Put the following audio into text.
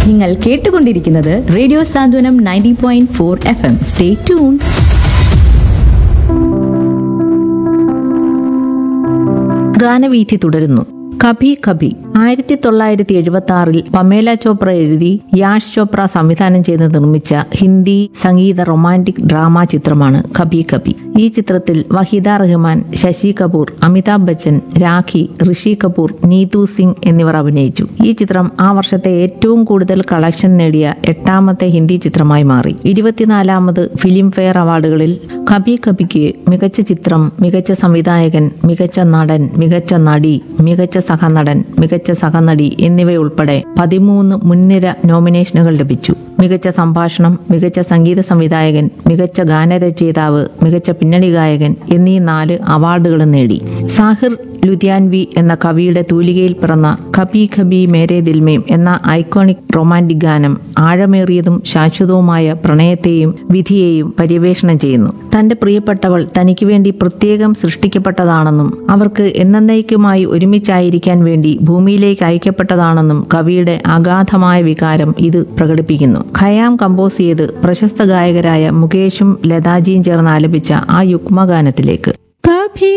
നിങ്ങൾ കേട്ടുകൊണ്ടിരിക്കുന്നത് radio Santhwanam ninety point four F M stay tune ഗാനവീഥി തുടരുന്നു കഭി കഭി ആയിരത്തി തൊള്ളായിരത്തി എഴുപത്തി ആറിൽ പമേല ചോപ്ര എഴുതി യാഷ് ചോപ്ര സംവിധാനം ചെയ്ത് നിർമ്മിച്ച ഹിന്ദി സംഗീത റൊമാൻറ്റിക് ഡ്രാമ ചിത്രമാണ് കഭി കഭി ഈ ചിത്രത്തിൽ വഹീദ റഹ്മാൻ ശശി കപൂർ അമിതാഭ് ബച്ചൻ രാഖി ഋഷി കപൂർ നീതു സിംഗ് എന്നിവർ അഭിനയിച്ചു ഈ ചിത്രം ആ വർഷത്തെ ഏറ്റവും കൂടുതൽ കളക്ഷൻ നേടിയ എട്ടാമത്തെ ഹിന്ദി ചിത്രമായി മാറി ഇരുപത്തിനാലാമത് ഫിലിം ഫെയർ അവാർഡുകളിൽ കഭി കഭിക്ക് മികച്ച ചിത്രം മികച്ച സംവിധായകൻ മികച്ച നടൻ മികച്ച നടി മികച്ച സഹനടൻ മികച്ച സഹനടി എന്നിവയുൾപ്പെടെ പതിമൂന്ന് മുൻനിര നോമിനേഷനുകൾ ലഭിച്ചു മികച്ച സംഭാഷണം മികച്ച സംഗീത സംവിധായകൻ മികച്ച ഗാനരചയിതാവ് മികച്ച പിന്നണി ഗായകൻ എന്നീ നാല് അവാർഡുകളും നേടി സാഹിർ ലുധിയാൻവി എന്ന കവിയുടെ തൂലികയിൽ പിറന്ന ഖബി ഖബി മേരെ ദിൽമേം എന്ന ഐക്കോണിക് റൊമാൻറ്റിക് ഗാനം ആഴമേറിയതും ശാശ്വതവുമായ പ്രണയത്തെയും വിധിയെയും പര്യവേഷണം ചെയ്യുന്നു തന്റെ പ്രിയപ്പെട്ടവൾ തനിക്ക് വേണ്ടി പ്രത്യേകം സൃഷ്ടിക്കപ്പെട്ടതാണെന്നും അവർക്ക് എന്നേക്കുമായി ഒരുമിച്ചായിരിക്കാൻ വേണ്ടി ഭൂമിയിലേക്ക് അയക്കപ്പെട്ടതാണെന്നും കവിയുടെ അഗാധമായ വികാരം ഇത് പ്രകടിപ്പിക്കുന്നു ഖയാം കമ്പോസ് ചെയ്ത് പ്രശസ്ത ഗായകരായ മുകേഷും ലതാജിയും ചേർന്ന് ആലപിച്ച ആ യുഗ്മഗാനത്തിലേക്ക്